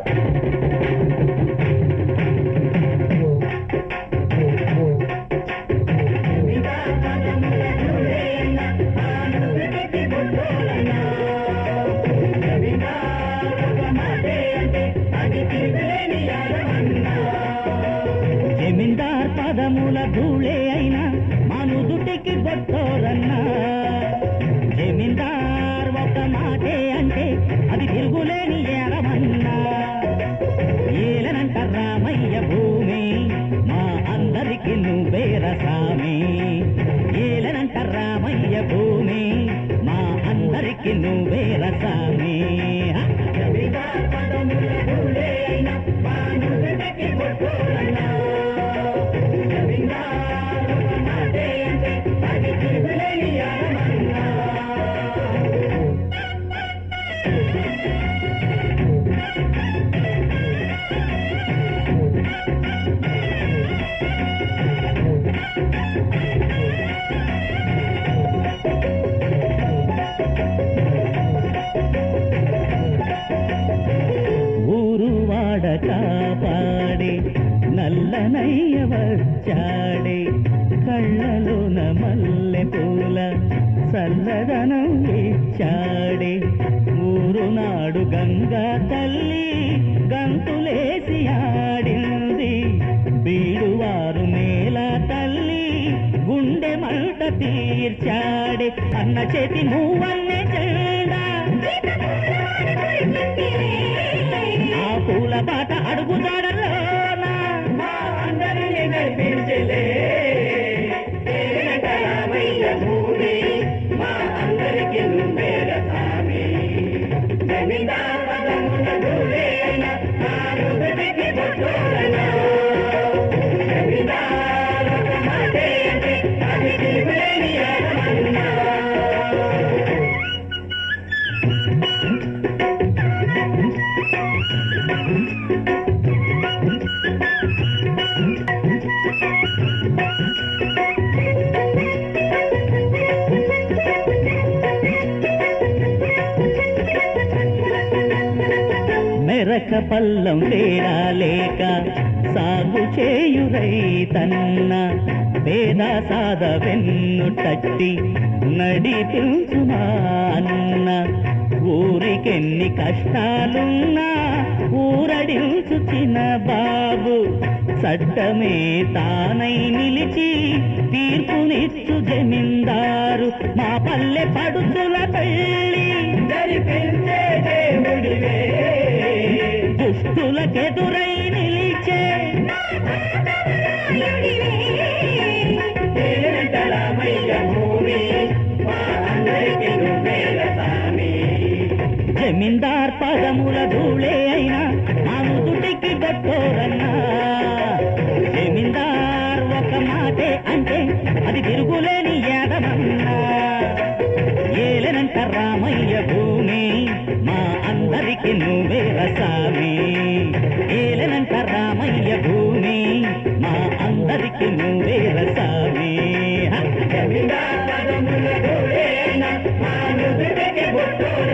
జమీందార్ పదముల ధూళే అయినా మనుదుటికి బొట్టోరన్నా జమీందార్ ఒక మాటే అంటే అది తిరుగులేని ఏరమన్నా ఏలనంట రామయ్య భూమి మా అందరికి నువ్వేర సామి ఏలనంట రామయ్య భూమి మా అందరికి నువ్వేర సామి జమీందార్ పదముల ధూళే అయినా మనుదుటికి బొట్టోరన్నా జమీందార్ ఒక మాటే అంటే అది తిరుగులేని ఏరమన్నా ఊరు వాడ కాపాడే నల్లనయ్య వచ్చాడే కళ్ళలోన మల్లె పూల చల్లదనం ఇచ్చాడే ఊరు నాడు గంగా తల్లి గంతులేసి ఆడింది బీడువారు నేల తల్లి గుండె మంట తీర్చాడే అన్న చేతి నువ్వన్నే చెడా ఆ పూల బాట అడుగుదాడలోన మా అందరినీ నడిపించలే భూమి మా అందరికి నువ్వేర స్వామి జమీందార్ పదముల ధూళేన మా నుదుటికి బొట్టోరన జమీందార్ ఒక మాటే అంటే అది తిరుగులేని ఏడమన్నా మెరక పల్లం తేడా లేక సాగు చేయు రైతన్న పేద సాద వెన్ను తట్టి నడిపించుమా అన్న ఊరికెన్ని కష్టాలున్నా ఊరడించు చిన్న బాబు చట్టమే తానై నిలిచి తీర్పునిచ్చు జమీందారు మా పల్లె పడుతుల పెళ్ళి జరిపించే దేవుడివే దుష్టులకెదురై నిలిచే రామయ్య భూమి మా అందరికి నువ్వేల సామి జమీందార్ పదముల ధూళే అయినా మా ముదుటికి గట్టోరన్నా జమీందార్ ఒక మాటే అంటే అది తిరుగులేని ఏదమన్నా ఏలనంట రామయ్య భూమి మా అందరికి నువ్వే రసామి ఏలనంట రామయ్య భూమి మా అందరికి నువ్వే రసామి జమీందార్ పదముల ధూళేన మా నుదుటికి బొట్టోరన్నా